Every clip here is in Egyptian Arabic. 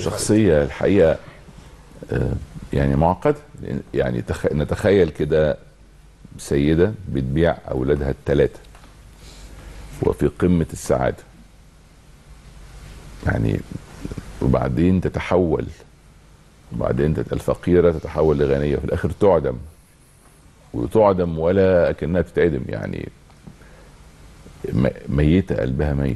شخصيه الحقيقه آه، يعني معقده يعني تخ... نتخيل كده سيده بتبيع اولادها الثلاثه وفي قمه السعاده يعني وبعدين تتحول وبعدين تت- الفقيره تتحول لغنيه وفي الاخر تعدم وتعدم ولا اكنها بتتعدم يعني م- ميته قلبها ميت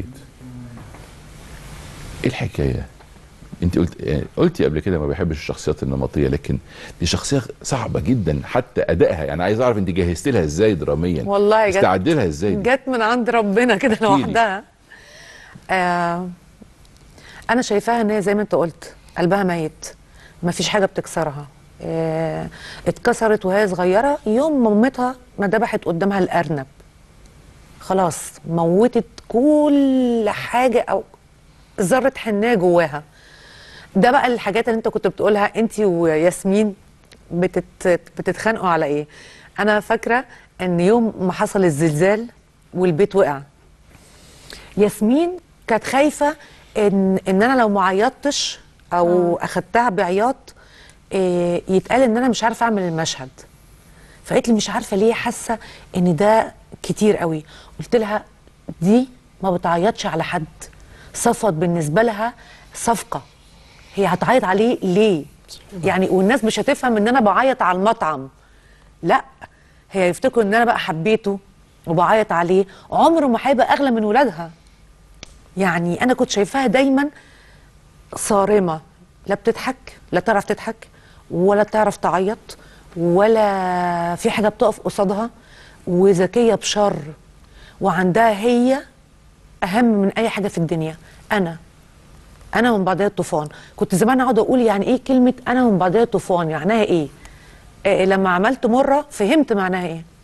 ايه الحكايه انت قلت يعني قلتي قبل كده ما بحبش الشخصيات النمطيه لكن دي شخصيه صعبه جدا حتى ادائها يعني عايز اعرف انت جهزت لها ازاي دراميا والله جت استعد لها ازاي دي؟ جت من عند ربنا كده احكيلي. لوحدها آه انا شايفاها ان هي زي ما انت قلت قلبها ميت ما فيش حاجه بتكسرها آه اتكسرت وهي صغيره يوم ما مامتها ما ذبحت قدامها الارنب خلاص موتت كل حاجه او ذره حنيه جواها ده بقى الحاجات اللي انت كنت بتقولها انت وياسمين بتت... بتتخانقوا على ايه انا فاكره ان يوم ما حصل الزلزال والبيت وقع ياسمين كانت خايفه ان ان انا لو ما عيطتش او اخدتها بعياط إيه يتقال ان انا مش عارفه اعمل المشهد فقالت لي مش عارفه ليه حاسه ان ده كتير قوي قلت لها دي ما بتعيطش على حد صفت بالنسبه لها صفقه هي هتعيط عليه ليه يعني والناس مش هتفهم ان انا بعيط على المطعم لا هي يفتكروا ان انا بقى حبيته وبعيط عليه عمره ما هيبقى اغلى من ولادها يعني انا كنت شايفاها دايما صارمه لا بتضحك لا تعرف تضحك ولا تعرف تعيط ولا في حاجه بتقف قصادها وذكيه بشر وعندها هي اهم من اي حاجه في الدنيا انا انا من بعدها الطوفان كنت زمان اقعد اقول يعني ايه كلمه انا من بعدها الطوفان معناها ايه إيه لما عملت مره فهمت معناها ايه